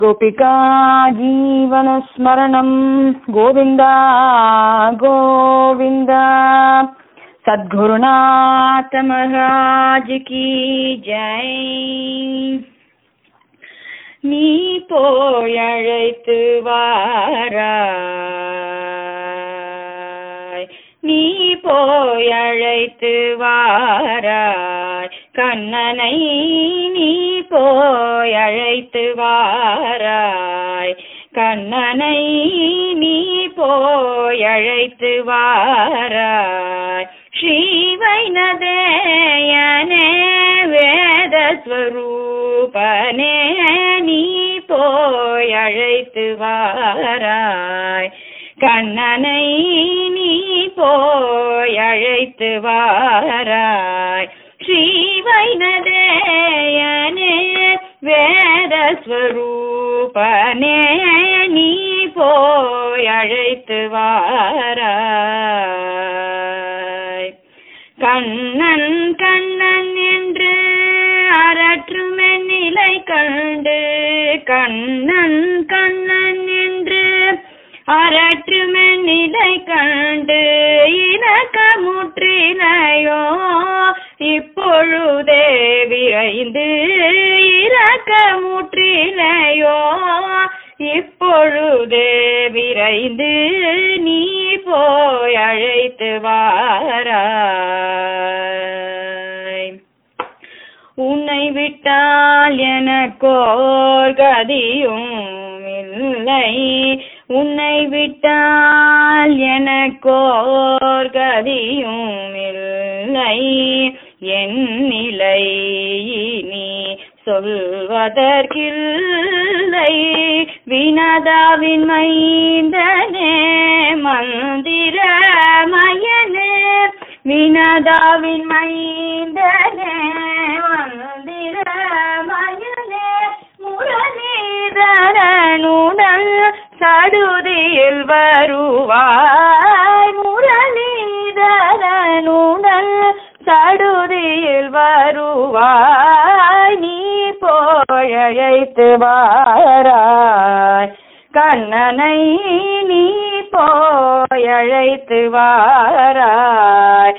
गोपिका जीवनस्मरणं गोविन्द गोविन्द सद्गुरुनाथ महाराज की जय நீ போயழைத்து வாராய் நீ போயழைத்து வாராய் கண்ணனை நீ போயழைத்து வாராய் கண்ணனை நீ போயழைத்து வாராய் ஸ்ரீவைனதேயனே வேதஸ்வரூபனே நீ போய் அழைத்து வாராய் கண்ணனை நீ போய் அழைத்து வாராய் ஸ்ரீவைனதேயனே வேதஸ்வரூபனே நீ போய் அழைத்து வாராய் கண்ணன் கண்ணன் என்று அரற்றுமென் நிலை கண்டு கண்ணன் கண்ணன் என்று அரற்றுமென் நிலை கண்டு இலக்கமுற்றிலையோ இப்பொழுதே விரைந்து இலக்கமுற்றிலையோ இப்பொழுதே விரைந்து நீ போய் அழைத்து வாராய் உன்னை விட்டால் எனக்கோர் கதியும் இல்லை உன்னை விட்டால் எனக்கோர் கதியும் இல்லை என் நிலை நீ சொல்வதற்கில்லை வினதாவின் மைந்தனே மந்திர மயனே வினதாவின் மைந்தனே மந்திர மயனே முரளிதரனுடன் சடுதியில் வருவாய் முரளிதரனுடன் சடுதியில் வருவாய் நீ போயழைத்து வாராய் கண்ணனை நீ போயழைத்து வாராய்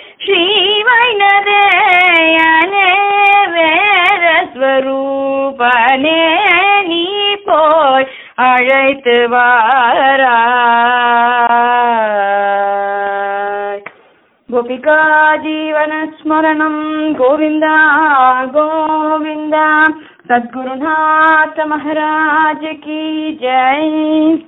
ஸ்ரீவைனதேயனே வேரஸ்வரூபனே நீ போய் அழைத்து வாராய் गोपिका जीवनस्मरणं गोविन्द गोविन्द सद्गुरुनाथ महाराज की जय